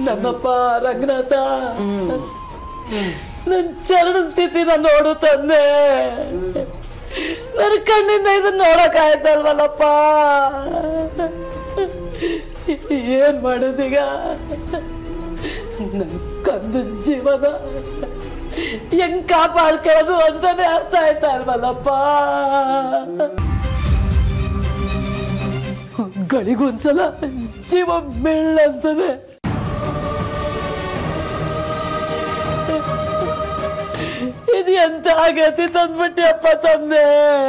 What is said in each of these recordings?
ನನ್ನಪ್ಪ ರಂಗನಾಥ ನನ್ನ ಚರಣ ಸ್ಥಿತಿನ ನೋಡು ತಂದೆ ನನ್ನ ಕಣ್ಣಿಂದ ಇದನ್ನ ನೋಡಕ್ ಆಯ್ತಲ್ವಲ್ಲಪ್ಪ ಏನ್ ಮಾಡೋದೀಗ ನನ್ನ ಕಂದ ಜೀವನ ಹೆಂಗ್ ಕಾಪಾಡ್ಕೊಳ್ಳೋದು ಅಂತಾನೆ ಅರ್ಥ ಆಯ್ತಾ ಇಲ್ವಲ್ಲಪ್ಪ ಗಳಿಗೊಂದ್ಸಲ ಜೀವ ಬೆಳ್ಳಂತದೆ ಇದು ಎಂತ ಆಗತಿ ತಂದ್ಬಿಟ್ಟಿ ಅಪ್ಪ ತಂದೆ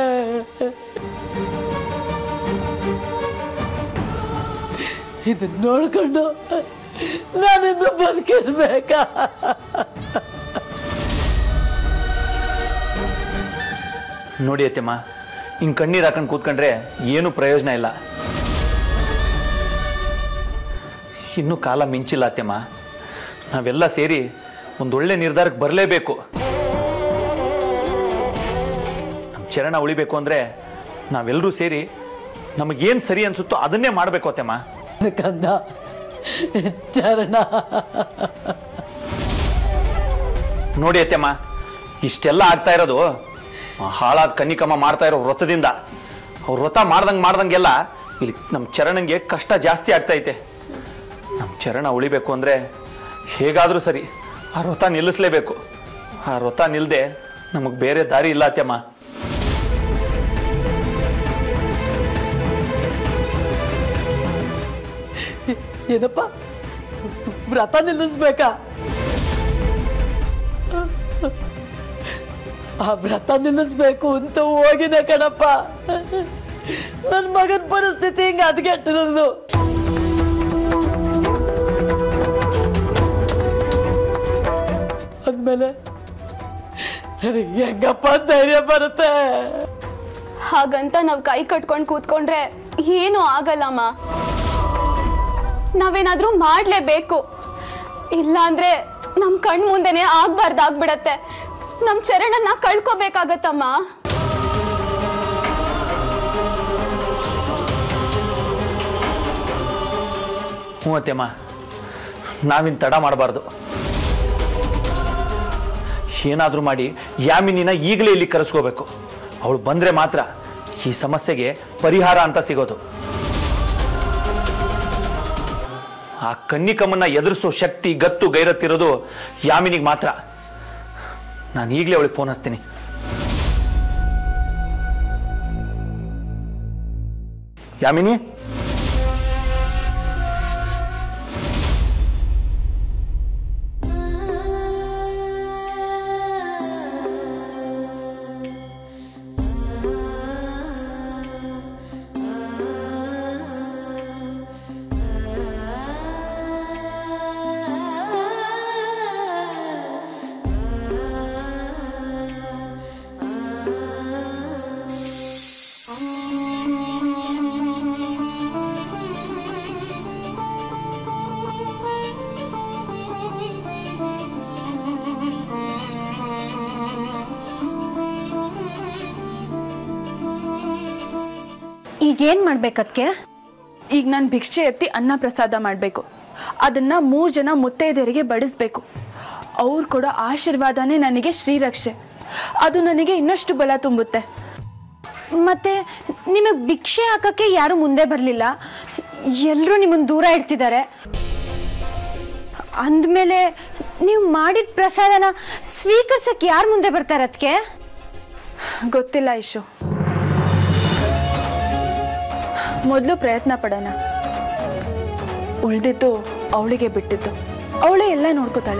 ಇದನ್ನ ನೋಡ್ಕೊಂಡು ನಾನಿನ್ನು ಬದುಕಿರ್ಬೇಕಾ ನೋಡಿ ಅತ್ತೆಮ್ಮ ಹಿಂಗೆ ಕಣ್ಣೀರು ಹಾಕೊಂಡು ಕೂತ್ಕೊಂಡ್ರೆ ಏನೂ ಪ್ರಯೋಜನ ಇಲ್ಲ ಇನ್ನೂ ಕಾಲ ಮಿಂಚಿಲ್ಲ ಅತ್ತೆಮ್ಮ ನಾವೆಲ್ಲ ಸೇರಿ ಒಂದೊಳ್ಳೆ ನಿರ್ಧಾರಕ್ಕೆ ಬರಲೇಬೇಕು ನಮ್ಮ ಚರಣ ಉಳಿಬೇಕು ಅಂದರೆ ನಾವೆಲ್ಲರೂ ಸೇರಿ ನಮಗೇನು ಸರಿ ಅನಿಸುತ್ತೋ ಅದನ್ನೇ ಮಾಡಬೇಕು ಅತ್ತೆಮ್ಮ ಕಂದ ಚರಣ ನೋಡಿ ಅತ್ತೆಮ್ಮ ಇಷ್ಟೆಲ್ಲ ಆಗ್ತಾ ಇರೋದು ಆ ಹಾಳಾದ ಕನ್ನಿಕಮ್ಮ ಮಾಡ್ತಾ ಇರೋ ವ್ರತದಿಂದ ಅವ್ರ ವ್ರತ ಮಾಡ್ದಂಗೆ ಮಾಡ್ದಂಗೆಲ್ಲ ಇಲ್ಲಿ ನಮ್ಮ ಚರಣಂಗೆ ಕಷ್ಟ ಜಾಸ್ತಿ ಆಗ್ತೈತೆ ನಮ್ಮ ಚರಣ ಉಳಿಬೇಕು ಅಂದರೆ ಹೇಗಾದರೂ ಸರಿ ಆ ವ್ರತ ನಿಲ್ಲಿಸ್ಲೇಬೇಕು ಆ ವ್ರತ ನಿಲ್ಲದೆ ನಮಗೆ ಬೇರೆ ದಾರಿ ಇಲ್ಲ ಅತ್ತೆಮ್ಮ ಏನಪ್ಪ ವ್ರತ ನಿಲ್ಲಿಸ್ಬೇಕಾ ಆ ವ್ರತ ನಿಲ್ಲಿಸ್ಬೇಕು ಅಂತ ಹೋಗಿನ ಕಣಪ್ಪ ನನ್ನ ಮಗನ ಪರಿಸ್ಥಿತಿ ಹಿಂಗ ಹದಗೆಟ್ಟಿರೋದು ಅಂದ್ಮೇಲೆ ನನಗೆ ಹೆಂಗಪ್ಪ ಧೈರ್ಯ ಬರುತ್ತೆ ಹಾಗಂತ ನಾವು ಕೈ ಕಟ್ಕೊಂಡು ಕೂತ್ಕೊಂಡ್ರೆ ಏನೂ ಆಗಲ್ಲಮ್ಮ ನಾವೇನಾದ್ರೂ ಮಾಡಲೇಬೇಕು ಇಲ್ಲಾಂದ್ರೆ ನಮ್ಮ ಕಣ್ ಮುಂದೆನೆ ಆಗ್ಬಾರ್ದಾಗ್ಬಿಡತ್ತೆ ನಮ್ಮ ಚರಣನ್ನ ಕಳ್ಕೊಬೇಕಾಗತ್ತಮ್ಮ ಹ್ಞೂ ಅತ್ತೆಮ್ಮ ನಾವಿನ್ ತಡ ಮಾಡಬಾರ್ದು ಏನಾದರೂ ಮಾಡಿ ಯಾಮಿನಿನ ಈಗಲೇ ಇಲ್ಲಿ ಕರೆಸ್ಕೋಬೇಕು ಅವಳು ಬಂದರೆ ಮಾತ್ರ ಈ ಸಮಸ್ಯೆಗೆ ಪರಿಹಾರ ಅಂತ ಸಿಗೋದು ಆ ಕನ್ನಿಕಮ್ಮನ್ನ ಎದುರಿಸೋ ಶಕ್ತಿ ಗತ್ತು ಗೈರತ್ತಿರೋದು ಯಾಮಿನಿಗೆ ಮಾತ್ರ ನಾನು ಈಗಲೇ ಅವಳಿಗೆ ಫೋನ್ ಹಚ್ತೀನಿ ಯಾಮಿನಿ ಈಗೇನ್ ಮಾಡ್ಬೇಕದ್ಕೆ ಈಗ ನಾನು ಭಿಕ್ಷೆ ಎತ್ತಿ ಅನ್ನ ಪ್ರಸಾದ ಮಾಡಬೇಕು ಅದನ್ನ ಮೂರು ಜನ ಮುತ್ತೈದೆಯರಿಗೆ ಬಡಿಸ್ಬೇಕು ಅವ್ರು ಕೊಡೋ ಆಶೀರ್ವಾದನೇ ನನಗೆ ಶ್ರೀರಕ್ಷೆ ಅದು ನನಗೆ ಇನ್ನಷ್ಟು ಬಲ ತುಂಬುತ್ತೆ ಮತ್ತೆ ನಿಮಗ್ ಭಿಕ್ಷೆ ಹಾಕಕ್ಕೆ ಯಾರು ಮುಂದೆ ಬರ್ಲಿಲ್ಲ ಎಲ್ರೂ ನಿಮ್ಮನ್ನ ದೂರ ಇಡ್ತಿದ್ದಾರೆ ಅಂದ್ಮೇಲೆ ನೀವು ಮಾಡಿದ ಪ್ರಸಾದನ ಸ್ವೀಕರಿಸಕ್ಕೆ ಯಾರು ಮುಂದೆ ಬರ್ತಾರೆ ಅದಕ್ಕೆ ಗೊತ್ತಿಲ್ಲ ಇಶು ಮೊದಲು ಪ್ರಯತ್ನ ಪಡೋಣ ಉಳ್ದಿದ್ದು ಅವಳಿಗೆ ಬಿಟ್ಟಿದ್ದು ಅವಳೇ ಎಲ್ಲ ನೋಡ್ಕೋತಾಳೆ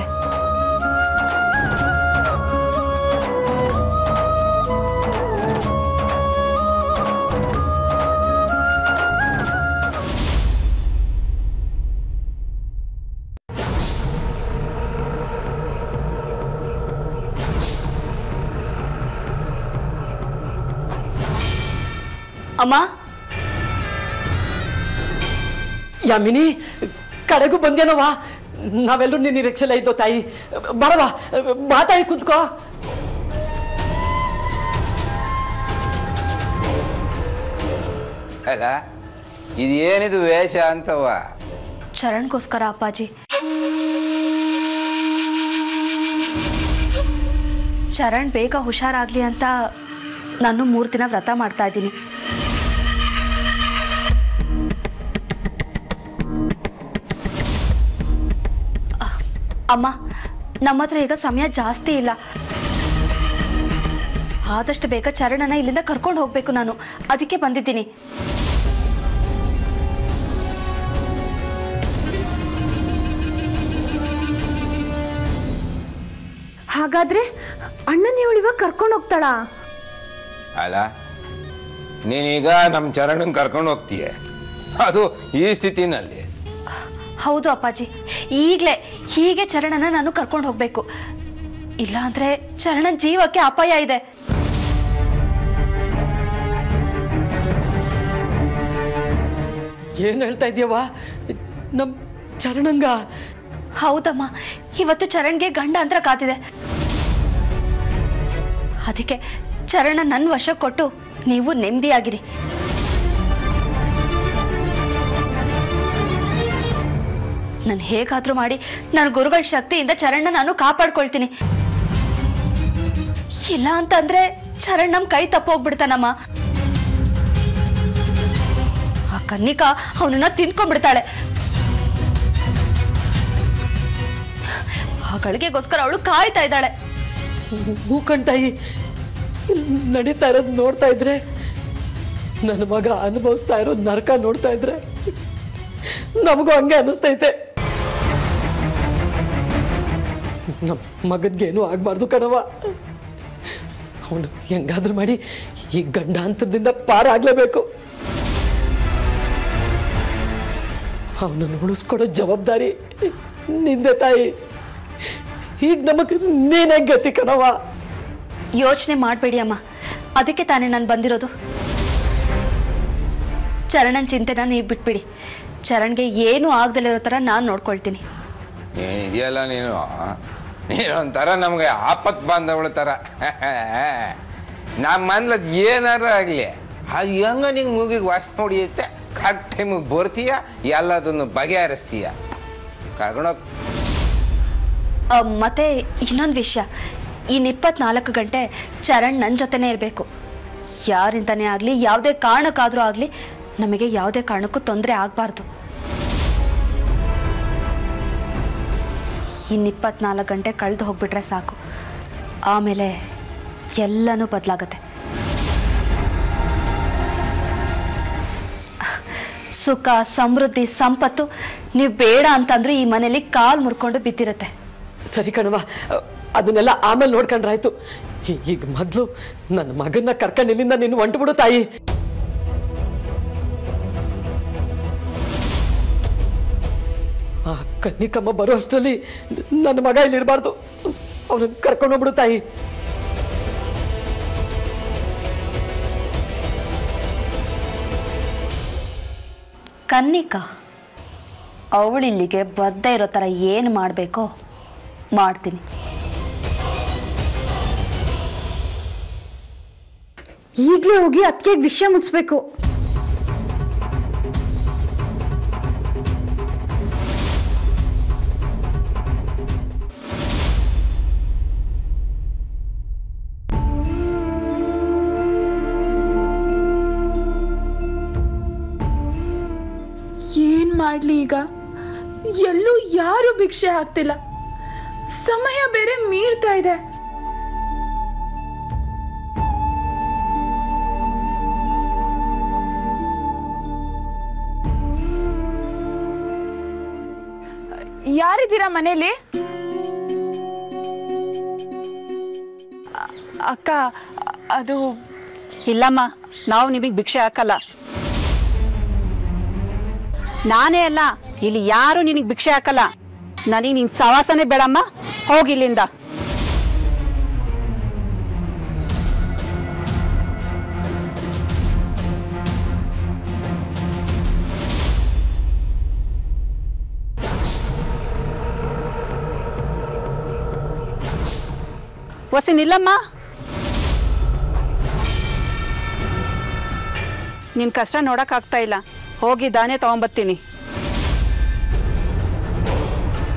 ಅಮ್ಮ ಯಾಮಿನಿ ಕಡೆಗೂ ಬಂದೇನವ ನಾವೆಲ್ಲರೂ ನಿನ್ನ ನಿರೀಕ್ಷೆಲ್ಲ ಇದ್ದೋ ತಾಯಿ ಬರವ ಬಾ ತಾಯಿ ಕುಂತ್ಕೋ ಆಗ ಇದೇನಿದು ವೇಷ ಅಂತವ ಚರಣ್ಗೋಸ್ಕರ ಅಪ್ಪಾಜಿ ಚರಣ್ ಬೇಗ ಹುಷಾರಾಗ್ಲಿ ಅಂತ ನಾನು ಮೂರು ದಿನ ವ್ರತ ಮಾಡ್ತಾ ಇದ್ದೀನಿ ಅಹ್, ಅಮ್ಮ ನಮ್ಮ ಹತ್ರ ಈಗ ಸಮಯ ಜಾಸ್ತಿ ಇಲ್ಲ ಆದಷ್ಟು ಬೇಗ ಚರಣನ ಇಲ್ಲಿಂದ ಕರ್ಕೊಂಡು ಹೋಗ್ಬೇಕು ನಾನು ಅದಕ್ಕೆ ಬಂದಿದ್ದೀನಿ ಹಾಗಾದ್ರೆ ಅಣ್ಣನ ಇವಳು ಇವಾಗ ಕರ್ಕೊಂಡು ಹೋಗ್ತಾಳಾ ಅಲ್ಲ ನೀನೀಗ ನಮ್ಮ ಚರಣನ್ ಕರ್ಕೊಂಡು ಹೋಗ್ತೀಯ ಅದು ಈ ಸ್ಥಿತಿನಲ್ಲಿ ಹೌದು ಅಪ್ಪಾಜಿ ಈಗಲೇ ಹೀಗೆ ಚರಣನ ನಾನು ಕರ್ಕೊಂಡು ಹೋಗ್ಬೇಕು ಇಲ್ಲಾಂದ್ರೆ ಚರಣನ್ ಜೀವಕ್ಕೆ ಅಪಾಯ ಇದೆ ಏನ್ ಹೇಳ್ತಾ ಇದೀಯವ್ವ ನಮ್ ಚರಣಂಗ ಹೌದಮ್ಮ ಇವತ್ತು ಚರಣ್ಗೆ ಗಂಡ ಅಂತ ಕಾತಿದೆ ಅದಕ್ಕೆ ಚರಣ ನನ್ನ ವಶ ಕೊಟ್ಟು ನೀವು ನೆಮ್ಮದಿಯಾಗಿರಿ ನಾನು ಹೇಗಾದ್ರೂ ಮಾಡಿ ನನ್ನ ಗುರುಗಳ ಶಕ್ತಿಯಿಂದ ಚರಣ್ನ ನಾನು ಕಾಪಾಡ್ಕೊಳ್ತೀನಿ ಇಲ್ಲ ಅಂತಂದ್ರೆ ಚರಣ್ ನಮ್ ಕೈ ತಪ್ಪೋಗ್ಬಿಡ್ತಾನಮ್ಮ ಆ ಕನ್ನಿಕಾ ಅವನನ್ನ ತಿನ್ಕೊಂಡ್ಬಿಡ್ತಾಳೆ ಆ ಗಳಿಗೆಗೋಸ್ಕರ ಅವಳು ಕಾಯ್ತಾ ಇದ್ದಾಳೆ ಹೂ ಕಣ್ತಾಯಿ ನಡೀತಾ ಇರೋದು ನೋಡ್ತಾ ಇದ್ರೆ ನನ್ನ ಮಗ ಅನುಭವಿಸ್ತಾ ಇರೋ ನರಕ ನೋಡ್ತಾ ಇದ್ರೆ ನಮಗೂ ಹಂಗೆ ಅನಿಸ್ತೈತೆ ನಮ್ಮ ಮಗನ್ಗೇನು ಆಗ್ಬಾರ್ದು ಕಣವ ಅವನು ಹೆಂಗಾದ್ರೂ ಮಾಡಿ ಈ ಗಂಡಾಂತರದಿಂದ ಪಾರಾಗ್ಲೇಬೇಕು ಅವನನ್ನು ಉಳಿಸ್ಕೊಡೋ ಜವಾಬ್ದಾರಿ ನಿಂದೆ ತಾಯಿ ಈಗ ನಮಗ್ ನೀನೇ ಗತಿ ಕಣವ ಯೋಚನೆ ಮಾಡಬೇಡಿ ಅಮ್ಮ ಅದಕ್ಕೆ ತಾನೇ ನಾನು ಬಂದಿರೋದು ಚರಣನ್ ಚಿಂತೆನ ನೀವು ಬಿಟ್ಬಿಡಿ ಚರಣ್ಗೆ ಏನೂ ಆಗ್ದಲಿರೋ ಥರ ನಾನು ನೋಡ್ಕೊಳ್ತೀನಿ ಏನಿದೆಯಲ್ಲ ನೀನು ನೀನೊಂಥರ ನಮಗೆ ಆಪತ್ ಬಾಂಧವಳ ಥರ ನಮ್ಮ ಮನ್ಲದ್ ಏನಾರ ಆಗಲಿ ಅದು ಹೆಂಗ ನಿಂಗೆ ಮೂಗಿಗೆ ವಾಸನೆ ಹೊಡಿಯುತ್ತೆ ಕರೆಕ್ಟ್ ಟೈಮಿಗೆ ಬರ್ತೀಯ ಎಲ್ಲದನ್ನು ಬಗೆಹರಿಸ್ತೀಯ ಕರ್ಕೊಂಡೋಗಿ ಆ, ಮತ್ತೆ ಇನ್ನೊಂದು ವಿಷಯ ಇನ್ನು ಇಪ್ಪತ್ನಾಲ್ಕು ಗಂಟೆ ಚರಣ್ ನನ್ನ ಜೊತೆನೇ ಇರಬೇಕು ಯಾರಿಂದನೇ ಆಗಲಿ ಯಾವುದೇ ಕಾರಣಕ್ಕಾದರೂ ಆಗಲಿ ನಮಗೆ ಯಾವುದೇ ಕಾರಣಕ್ಕೂ ತೊಂದರೆ ಆಗಬಾರ್ದು ಇನ್ನು ಇಪ್ಪತ್ನಾಲ್ಕು ಗಂಟೆ ಕಳೆದು ಹೋಗ್ಬಿಟ್ರೆ ಸಾಕು ಆಮೇಲೆ ಎಲ್ಲನೂ ಬದಲಾಗತ್ತೆ ಸುಖ ಸಮೃದ್ಧಿ ಸಂಪತ್ತು ನೀವು ಬೇಡ ಅಂತಂದ್ರೂ ಈ ಮನೇಲಿ ಕಾಲು ಮುರ್ಕೊಂಡು ಬಿದ್ದಿರುತ್ತೆ ಸರಿ ಕಣವ ಅದನ್ನೆಲ್ಲ ಆಮೇಲೆ ನೋಡ್ಕೊಂಡ್ರಾಯ್ತು ಈ- ಈಗ ಮೊದ್ಲು ನನ್ನ ಮಗನ್ನ ಕರ್ಕೊಂಡು ಇಲ್ಲಿಂದ ನೀನು ಹೊಂಟು ಬಿಡು ತಾಯಿ ಆ ಕನ್ನಿಕಮ್ಮ ಬರೋ ಅಷ್ಟರಲ್ಲಿ ನನ್ನ ಮಗ ಇಲ್ಲಿರಬಾರ್ದು ಅವನನ್ನ ಕರ್ಕೊಂಡು ಹೋಗ್ಬಿಡು ತಾಯಿ ಕನ್ನಿಕಾ ಅವಳಿಲ್ಲಿಗೆ ಬರ್ದೇ ಇರೋ ಥರ ಏನು ಮಾಡಬೇಕೋ ಮಾಡ್ತೀನಿ ಈಗಲೇ ಹೋಗಿ ಅದಕ್ಕೆ ವಿಷಯ ಮುಟ್ಸ್ಬೇಕು ಏನ್ ಮಾಡ್ಲಿ ಈಗ ಎಲ್ಲೂ ಯಾರು ಭಿಕ್ಷೆ ಹಾಕ್ತಿಲ್ಲ ಸಮಯ ಬೇರೆ ಮೀರ್ತಾ ಇದೆ ಯಾರಿದ್ದೀರಾ ಮನೇಲಿ ಅ- ಅಕ್ಕ ಅದು ಇಲ್ಲಮ್ಮ ನಾವು ನಿಮಗೆ ಭಿಕ್ಷೆ ಹಾಕಲ್ಲ ನಾನೇ ಅಲ್ಲ ಇಲ್ಲಿ ಯಾರು ನಿನಗೆ ಭಿಕ್ಷೆ ಹಾಕಲ್ಲ ನನಗೆ ನಿನ್ ಸವಾಸನೆ ಬೇಡಮ್ಮ ಹೋಗಿ ಇಲ್ಲಿಂದ ಒಸಿ ನಿಲ್ಲಮ್ಮ ನಿನ್ ಕಷ್ಟ ನೋಡಕ್ ಆಗ್ತಾ ಇಲ್ಲ ಹೋಗಿ ದಾನೆ ತಗೊಂಬತ್ತೀನಿ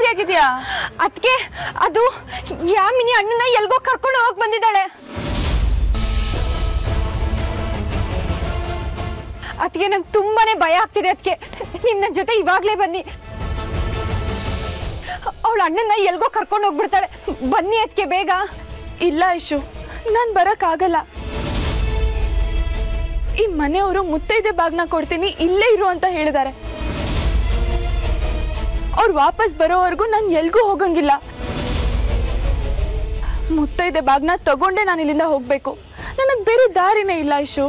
ಆಗಿದ್ಯಾ ಅದಕ್ಕೆ ಅದು ಯಾಮಿನಿ ಅಣ್ಣನ ಎಲ್ಗೋ ಕರ್ಕೊಂಡು ಹೋಗಕ್ ಬಂದಿದ್ದಾಳೆ ಅದಕ್ಕೆ ನಂಗೆ ತುಂಬಾನೇ ಭಯ ಆಗ್ತಿದೆ ಅದಕ್ಕೆ ನೀವು ನನ್ನ ಜೊತೆ ಇವಾಗಲೇ ಬನ್ನಿ ಅವಳ ಅಣ್ಣನ ಎಲ್ಗೋ ಕರ್ಕೊಂಡು ಹೋಗ್ಬಿಡ್ತಾಳೆ ಬನ್ನಿ ಅದಕ್ಕೆ ಬೇಗ ಇಲ್ಲ ಐಶು ನಾನು ಬರೋಕ್ಕಾಗಲ್ಲ ಈ ಮನೆಯವರು ಮುತ್ತೈದೆ ಬಾಗ್ನ ಕೊಡ್ತೀನಿ ಇಲ್ಲೇ ಇರು ಅಂತ ಹೇಳಿದ್ದಾರೆ ಅವ್ರು ವಾಪಸ್ ಬರೋವರೆಗೂ ನಾನು ಎಲ್ಗೂ ಹೋಗಂಗಿಲ್ಲ ಮುತ್ತೈದೆ ಬಾಗ್ನ ತಗೊಂಡೇ ನಾನು ಇಲ್ಲಿಂದ ಹೋಗ್ಬೇಕು ನನಗೆ ಬೇರೆ ದಾರಿನೇ ಇಲ್ಲ ಐಶು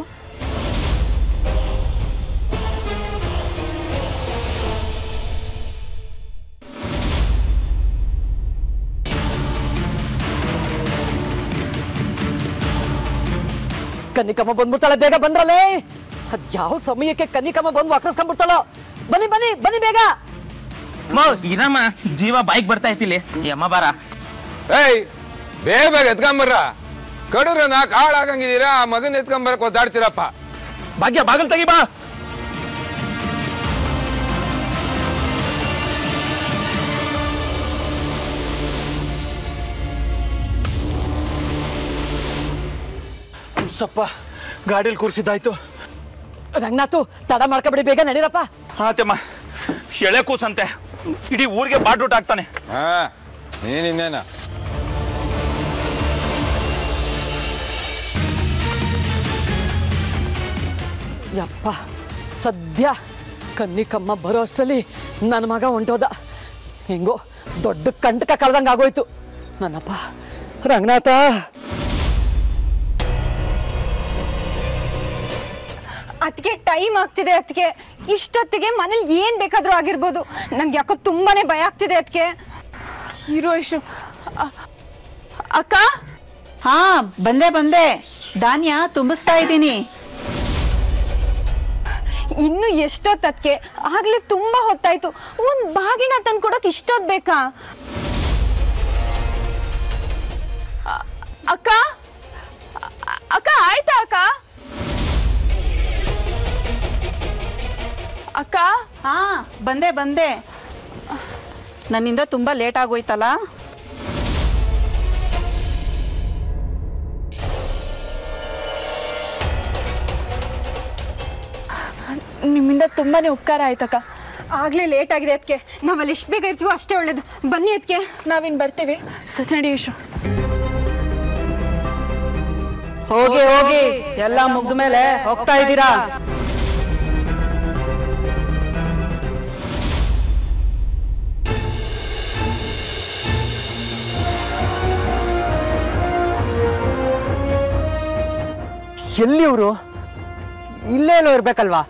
ಕನ್ನಿಕಮ್ಮ ಬಂದ್ಬಿಡ್ತಾಳೆ ಬೇಗ ಬಂದ್ರಲ್ಲೇ ಅದ್ ಯಾವ ಸಮಯಕ್ಕೆ ಕನ್ನಿಕಮ್ಮ ಬಂದು ವಾಕರ್ಸ್ಕೊಂಡ್ಬಿಡ್ತಾಳೋ ಬನ್ನಿ ಬನ್ನಿ ಬನ್ನಿ ಬೇಗ ಮೋ ಇರಮ್ಮ ಜೀವ ಬೈಕ್ ಬರ್ತಾ ಐತಿಲಿ ಯಮ್ಮ ಬಾರ ಏಯ್ ಬೇಗ ಬೇಗ ಎತ್ಕೊಂಬರ್ರ ಕಡುರ ನಾಲ್ಕು ಹಾಳಾಗಂಗಿದ್ದೀರಾ ಆ ಮಗನ ಎತ್ಕೊಂಬರಕ್ ಒದ್ದಾಡ್ತೀರಪ್ಪ ಭಾಗ್ಯ ಬಾಗಲ್ ತೆಗಿ ಬಾ ಸಪ್ಪ ಗಾಡಿಯಲ್ಲಿ ಕೂರಿಸಿದ್ದಾಯ್ತು ರಂಗನಾಥು ತಡ ಮಾಡ್ಕೊಬಿಡಿ ಬೇಗ ನಡೀರಪ್ಪ ಹಾತೆಮ್ಮ ಎಳೆ ಕೂಸಂತೆ ಇಡೀ ಊರಿಗೆ ಬಾಡ್ರೂಟ್ ಆಗ್ತಾನೆ ಹಾ ನೀನಿನ್ನೇನ ಯಪ್ಪ ಸದ್ಯ ಕನ್ನಿಕಮ್ಮ ಬರೋ ಅಷ್ಟರಲ್ಲಿ ನನ್ನ ಮಗ ಹೊಂಟೋದ ಹೆಂಗೋ ದೊಡ್ಡ ಕಂಟಕ ಕಳ್ದಂಗೆ ಆಗೋಯ್ತು ನನ್ನಪ್ಪ ರಂಗನಾಥ ಅದಕ್ಕೆ ಟೈಮ್ ಆಗ್ತಿದೆ ಅದಕ್ಕೆ ಇಷ್ಟೊತ್ತಿಗೆ ಮನೇಲಿ ಏನ್ ಬೇಕಾದ್ರೂ ಆಗಿರ್ಬೋದು ನಂಗೆ ಯಾಕೋ ತುಂಬಾನೇ ಭಯ ಆಗ್ತಿದೆ ಅದಕ್ಕೆ ಇರು ಐಶು ಅ- ಅಕ್ಕ ಹಾ ಬಂದೆ ಬಂದೆ ಧಾನ್ಯ ತುಂಬಿಸ್ತಾ ಇದ್ದೀನಿ ಇನ್ನು ಎಷ್ಟೊತ್ತು ಅದಕ್ಕೆ ಆಗ್ಲೇ ತುಂಬಾ ಹೊತ್ತಾಯ್ತು ಒಂದ್ ಬಾಗಿನ ತಂದು ಕೊಡಕ್ ಇಷ್ಟೊತ್ ಬೇಕಾ ಅಕ್ಕ ಅ- ಅಕ್ಕ ಆಯ್ತಾ ಅಕ್ಕ ಅಕ್ಕ ಹಾ ಬಂದೆ ಬಂದೆ ನನ್ನಿಂದ ತುಂಬಾ ಲೇಟ್ ಆಗೋಯ್ತಲ್ಲ ನಿಮ್ಮಿಂದ ತುಂಬಾನೇ ಉಪಕಾರ ಆಯ್ತಕ್ಕ ಆಗ್ಲೇ ಲೇಟ್ ಆಗಿದೆ ಅದಕ್ಕೆ ನಾವಲ್ಲಿ ಎಷ್ಟು ಬೇಗ ಇರ್ತೀವೋ ಅಷ್ಟೇ ಒಳ್ಳೇದು ಬನ್ನಿ ಅದಕ್ಕೆ ನಾವಿನ್ ಬರ್ತೀವಿ ಸರಿ ನಡಿ ಐಶು ಹೋಗಿ ಹೋಗಿ ಎಲ್ಲ ಮುಗ್ದ ಮೇಲೆ ಹೋಗ್ತಾ ಇದ್ದೀರಾ ಎಲ್ಲಿ ಇವರು ಇಲ್ಲೇನೋ ಇರ್ಬೇಕಲ್ವಾ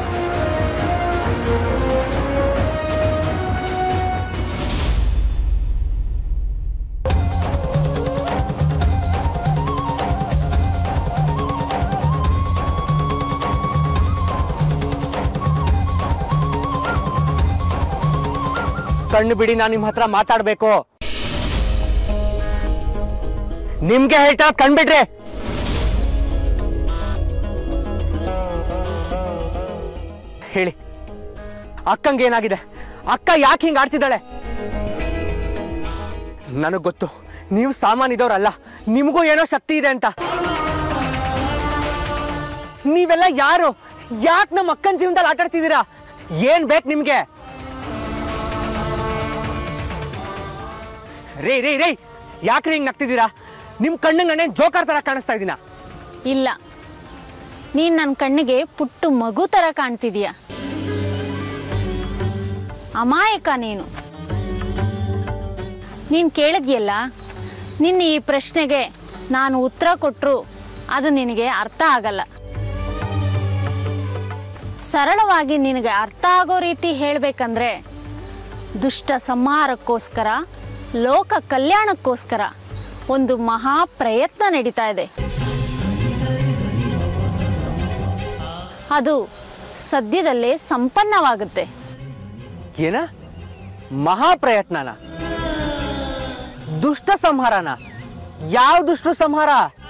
ಕಣ್ಣು ಬಿಡಿ ನಾನು ನಿಮ್ಮ ಹತ್ರ ಮಾತಾಡ್ಬೇಕು ನಿಮ್ಗೆ ಹೇಳ್ತಾ ಕಣ್ಬಿಟ್ರೆ ಹೇಳಿ ಅಕ್ಕಂಗೆ ಏನಾಗಿದೆ ಅಕ್ಕ ಯಾಕೆ ಹಿಂಗೆ ಆಡ್ತಿದ್ದಾಳೆ ನನಗೆ ಗೊತ್ತು ನೀವು ಸಾಮಾನ್ಯದವ್ರಲ್ಲ ನಿಮಗೂ ಏನೋ ಶಕ್ತಿ ಇದೆ ಅಂತ ನೀವೆಲ್ಲ ಯಾರು ಯಾಕೆ ನಮ್ಮ ಅಕ್ಕನ ಜೀವನದಲ್ಲಿ ಆಟ ಆಡ್ತಿದ್ದೀರಾ ಏನ್ ಬೇಕು ನಿಮ್ಗೆ ರೇ ರೇ ರೇ ಯಾಕ್ರಿ ಹಿಂಗ್ ನಗ್ತಿದ್ದೀರಾ ನಿಮ್ ಕಣ್ಣಿಗೆ ನಾನೇನ್ ಜೋಕಾರ್ ತರ ಕಾಣಿಸ್ತಾ ಇದ್ದೀನ ಇಲ್ಲ ನೀನ್ ನನ್ನ ಕಣ್ಣಿಗೆ ಪುಟ್ಟು ಮಗು ತರ ಕಾಣ್ತಿದೀಯ ಅಮಾಯಕ ನೀನು ನೀನು ಕೇಳಿದ್ಯಲ್ಲ ನಿನ್ನ ಈ ಪ್ರಶ್ನೆಗೆ ನಾನು ಉತ್ತರ ಕೊಟ್ಟರು ಅದು ನಿನಗೆ ಅರ್ಥ ಆಗಲ್ಲ ಸರಳವಾಗಿ ನಿನಗೆ ಅರ್ಥ ಆಗೋ ರೀತಿ ಹೇಳಬೇಕಂದ್ರೆ ದುಷ್ಟ ಸಂಹಾರಕ್ಕೋಸ್ಕರ ಲೋಕ ಕಲ್ಯಾಣಕ್ಕೋಸ್ಕರ ಒಂದು ಮಹಾ ಪ್ರಯತ್ನ ನಡೀತಾ ಇದೆ ಅದು ಸದ್ಯದಲ್ಲೇ ಸಂಪನ್ನವಾಗುತ್ತೆ ಏನ ಮಹಾ ಪ್ರಯತ್ನನ ದುಷ್ಟ ಸಂಹಾರನ ಯಾವ ದುಷ್ಟ ಸಂಹಾರ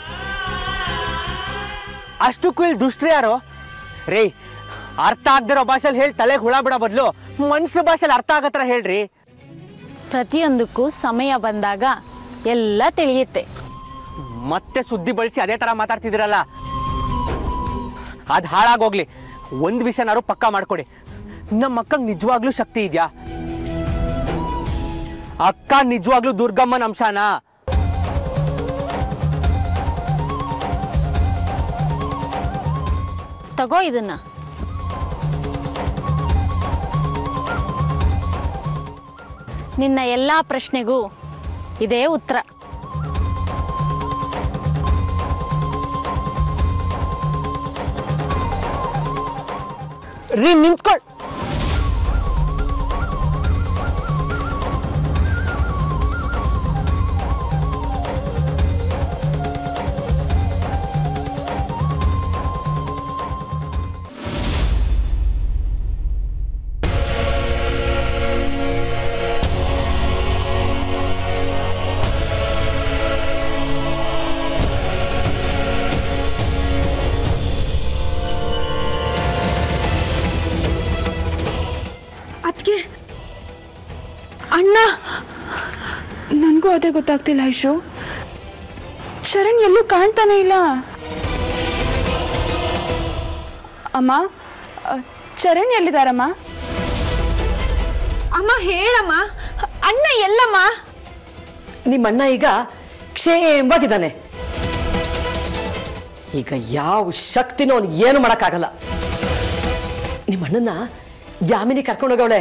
ಅಷ್ಟಕ್ಕೂ ಇಲ್ಲಿ ದುಷ್ಟರು ಯಾರು ರೇ ಅರ್ಥ ಆಗ್ದಿರೋ ಭಾಷೆಲಿ ಹೇಳಿ ತಲೆಗೆ ಹುಳ ಬಿಡೋ ಬದಲು ಮನುಷ್ಯ ಭಾಷೆಲಿ ಅರ್ಥ ಆಗತ್ರ ಹೇಳ್ರಿ ಪ್ರತಿಯೊಂದಕ್ಕೂ ಸಮಯ ಬಂದಾಗ ಎಲ್ಲ ತಿಳಿಯುತ್ತೆ ಮತ್ತೆ ಸುದ್ದಿ ಬಳಸಿ ಅದೇ ಥರ ಮಾತಾಡ್ತಿದ್ದೀರಲ್ಲ ಅದು ಹಾಳಾಗೋಗ್ಲಿ ಒಂದು ವಿಷಯನಾರು ಪಕ್ಕ ಮಾಡ್ಕೊಡಿ ನಮ್ಮ ಅಕ್ಕಂಗೆ ನಿಜವಾಗ್ಲೂ ಶಕ್ತಿ ಇದೆಯಾ ಅಕ್ಕ ನಿಜವಾಗ್ಲೂ ದುರ್ಗಮ್ಮನ ಅಂಶನಾ ತಗೋ ಇದನ್ನ ನಿನ್ನ ಎಲ್ಲ ಪ್ರಶ್ನೆಗೂ ಇದೇ ಉತ್ತರ ರೀ ನಿಂತ್ಕೊಳ್ ಅದಕ್ಕೆ ಅಣ್ಣ ನನಗೂ ಅದೇ ಗೊತ್ತಾಗ್ತಿಲ್ಲ ಐಶು ಶರಣ್ ಎಲ್ಲೂ ಕಾಣ್ತಾನೆ ಇಲ್ಲ ಅಮ್ಮ ಅ, ಚರಣ್ ಎಲ್ಲಿದಾರಮ್ಮ ಅಮ್ಮ ಹೇಳಮ್ಮ ಅಣ್ಣ ಎಲ್ಲಮ್ಮ ನಿಮ್ಮಣ್ಣ ಈಗ ಕ್ಷೇಮವಾಗಿದ್ದಾನೆ ಈಗ ಯಾವ ಶಕ್ತಿನೂ ಅವ್ನಿಗೆ ಏನು ಮಾಡೋಕ್ಕಾಗಲ್ಲ ನಿಮ್ಮಣ್ಣನ ಯಾಮಿನಿ ಕರ್ಕೊಂಡೋಗವಳೆ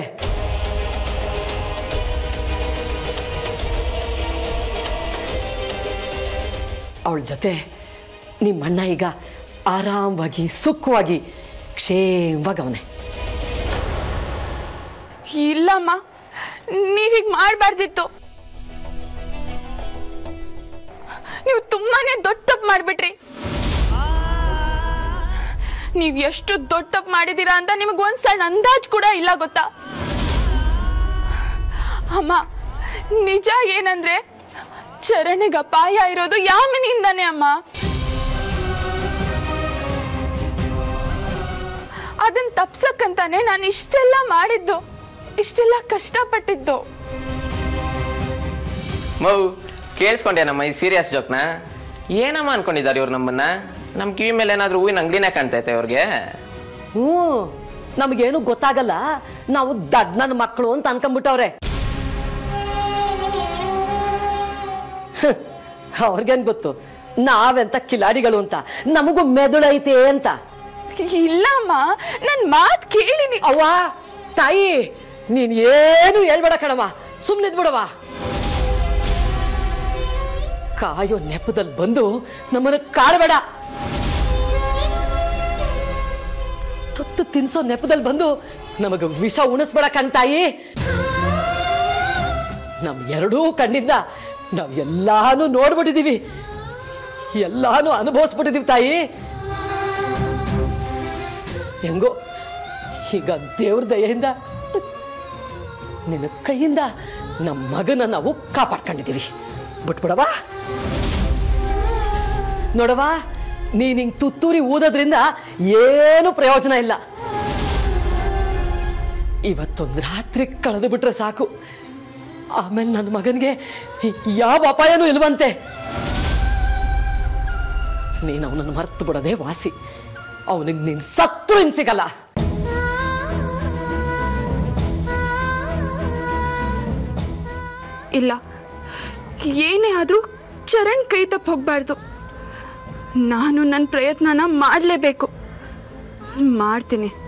ಅವಳ ಜೊತೆ ನಿಮ್ಮಣ್ಣ ಈಗ ಆರಾಮವಾಗಿ ಸುಖವಾಗಿ ಕ್ಷೇಮವಾಗಿ ಅವನೇ ಇಲ್ಲಮ್ಮ ನೀವೀಗ ಮಾಡಬಾರ್ದಿತ್ತು ನೀವು ತುಂಬಾನೇ ದೊಡ್ಡ ತಪ್ಪು ಮಾಡಿಬಿಟ್ರಿ ನೀವು ಎಷ್ಟು ದೊಡ್ಡ ತಪ್ಪು ಮಾಡಿದ್ದೀರಾ ಅಂತ ನಿಮಗೆ ಒಂದು ಸಣ್ಣ ಅಂದಾಜ್ ಕೂಡ ಇಲ್ಲ ಗೊತ್ತಾ ಅಮ್ಮ ನಿಜ ಏನಂದ್ರೆ ಚರಣಿಗೆ ಅಪಾಯ ಇರೋದು ಯಾಮನಿಂದಾನೆ ಅಮ್ಮ ಅದನ್ನ ತಪ್ಸಕ್ಕಂತಾನೆ ನಾನು ಇಷ್ಟೆಲ್ಲ ಮಾಡಿದ್ದು ಇಷ್ಟೆಲ್ಲ ಕಷ್ಟಪಟ್ಟಿದ್ದು ಮೌ ಕೇಳಿಸ್ಕೊಂಡೇನಮ್ಮ ಈ ಸೀರಿಯಸ್ ಜೋಕ್ನ ಏನಮ್ಮ ಅನ್ಕೊಂಡಿದ್ದಾರೆ ಇವ್ರು ನಮ್ಮನ್ನ ನಮ್ಮ ಕಿವಿ ಮೇಲೆ ಏನಾದರೂ ಹೂವಿನ ಅಂಗಡಿನೇ ಕಾಣ್ತೈತೆ ಅವ್ರಿಗೆ ಹ್ಞೂ ನಮಗೇನು ಗೊತ್ತಾಗಲ್ಲ ನಾವು ದಡ್ನನ ಮಕ್ಕಳು ಅಂತ ಅನ್ಕೊಂಡ್ಬಿಟ್ಟವ್ರೆ ಹ್ಮ್, ಅವ್ರಿಗೇನ್ ಗೊತ್ತು ನಾವೆಂತ ಕಿಲಾಡಿಗಳು ಅಂತ ನಮಗೂ ಮೆದುಳೈತೆ ಅಂತ ಇಲ್ಲಮ್ಮ ನನ್ ಮಾತ್ ಕೇಳಿ ನೀ- ಅವ್ವ ತಾಯಿ ನೀನ್ ಏನು ಹೇಳ್ಬೇಡ ಕಣವ ಸುಮ್ಮನಿದ್ಬಿಡವ ಕಾಯೋ ನೆಪದಲ್ಲಿ ಬಂದು ನಮ್ಮನ್ನ ಕಾಡಬೇಡ ತುತ್ತು ತಿನ್ಸೋ ನೆಪದಲ್ಲಿ ಬಂದು ನಮಗ ವಿಷ ಉಣಿಸ್ಬೇಡ ಕಣ್ತಾಯಿ ನಮ್ ಎರಡೂ ಕಣ್ಣಿಂದ ನಾವ್ ಎಲ್ಲಾನು ನೋಡ್ಬಿಟ್ಟಿದೀವಿ ಎಲ್ಲಾನು ಅನುಭವಿಸ್ಬಿಟ್ಟಿದೀವಿ ತಾಯಿ ಹೆಂಗೋ ಈಗ ದೇವ್ರ ದಯೆಯಿಂದ ನಿನ್ನ ಕೈಯಿಂದ ನಮ್ಮ ಮಗನ ನಾವು ಕಾಪಾಡ್ಕೊಂಡಿದ್ದೀವಿ ಬಿಟ್ಬಿಡವಾ ನೋಡವಾ ನೀನ್ ಹಿಂಗ್ ತುತ್ತೂರಿ ಊದೋದ್ರಿಂದ ಏನು ಪ್ರಯೋಜನ ಇಲ್ಲ ಇವತ್ತೊಂದು ರಾತ್ರಿ ಕಳೆದು ಬಿಟ್ರೆ ಸಾಕು ಆಮೇಲೆ ನನ್ನ ಮಗನಿಗೆ ಯಾವ ಅಪಾಯನೂ ಇಲ್ವಂತೆ ನೀನು ಅವನನ್ನು ಮರ್ತು ಬಿಡೋದೇ ವಾಸಿ ಅವನಿಗೆ ನೀನ್ ಸತ್ರು ಇನ್ ಸಿಗಲ್ಲ ಇಲ್ಲ ಏನೇ ಆದರೂ ಚರಣ್ ಕೈ ತಪ್ಪು ಹೋಗ್ಬಾರ್ದು ನಾನು ನನ್ನ ಪ್ರಯತ್ನನ ಮಾಡಲೇಬೇಕು ಮಾಡ್ತೀನಿ